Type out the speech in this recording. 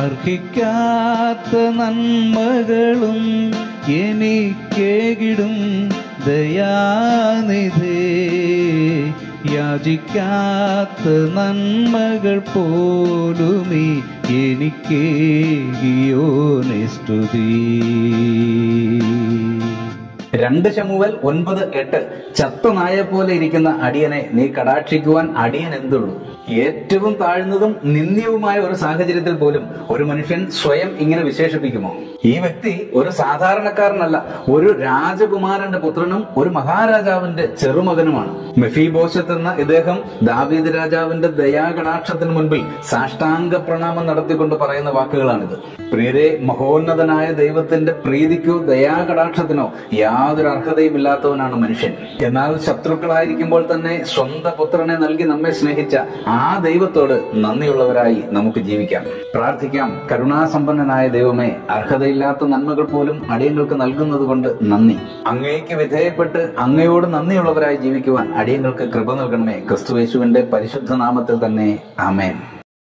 അർഹിക്കാത്ത നന്മകളും എനിക്കേകിടും ദയാനിധേ യാചിക്കാത്ത നന്മകൾ പോലുമീ എനിക്കേകിയോ നിസ്തുതി രണ്ട് ശമുവൽ ഒൻപത് എട്ട് ചത്ത നായെ പോലെ ഇരിക്കുന്ന അടിയനെ നീ കടാക്ഷിക്കുവാൻ അടിയൻ എന്തുള്ളൂ ഏറ്റവും താഴ്ന്നതും നിന്ദ്യവുമായ ഒരു സാഹചര്യത്തിൽ പോലും ഒരു മനുഷ്യൻ സ്വയം ഇങ്ങനെ വിശേഷിപ്പിക്കുമോ ഈ വ്യക്തി ഒരു സാധാരണക്കാരനല്ല ഒരു രാജകുമാരന്റെ പുത്രനും ഒരു മഹാരാജാവിന്റെ ചെറുമകനുമാണ് മെഫീബോശത്ത് എന്ന ഇദ്ദേഹം ദാവീദ് രാജാവിന്റെ ദയാകടാക്ഷത്തിന് മുൻപിൽ സാഷ്ടാംഗ പ്രണാമം നടത്തിക്കൊണ്ട് പറയുന്ന വാക്കുകളാണിത് പ്രിയരെ മഹോന്നതനായ ദൈവത്തിന്റെ പ്രീതിക്കോ ദയാകടാക്ഷത്തിനോ യാതൊരു അർഹതയുമില്ലാത്തവനാണ് മനുഷ്യൻ എന്നാൽ ശത്രുക്കളായിരിക്കുമ്പോൾ തന്നെ സ്വന്തം പുത്രനെ നൽകി നമ്മെ സ്നേഹിച്ച ആ ദൈവത്തോട് നന്ദിയുള്ളവരായി നമുക്ക് ജീവിക്കാം പ്രാർത്ഥിക്കാം കരുണാസമ്പന്നനായ ദൈവമേ അർഹതയില്ലാത്ത നന്മകൾ പോലും അടിയങ്ങൾക്ക് നൽകുന്നത് കൊണ്ട് നന്ദി അങ്ങേക്ക് വിധേയപ്പെട്ട് അങ്ങയോട് നന്ദിയുള്ളവരായി ജീവിക്കുവാൻ അടിയങ്ങൾക്ക് കൃപ നൽകണമേ ക്രിസ്തുവേശുവിന്റെ പരിശുദ്ധ നാമത്തിൽ തന്നെ ആമേൻ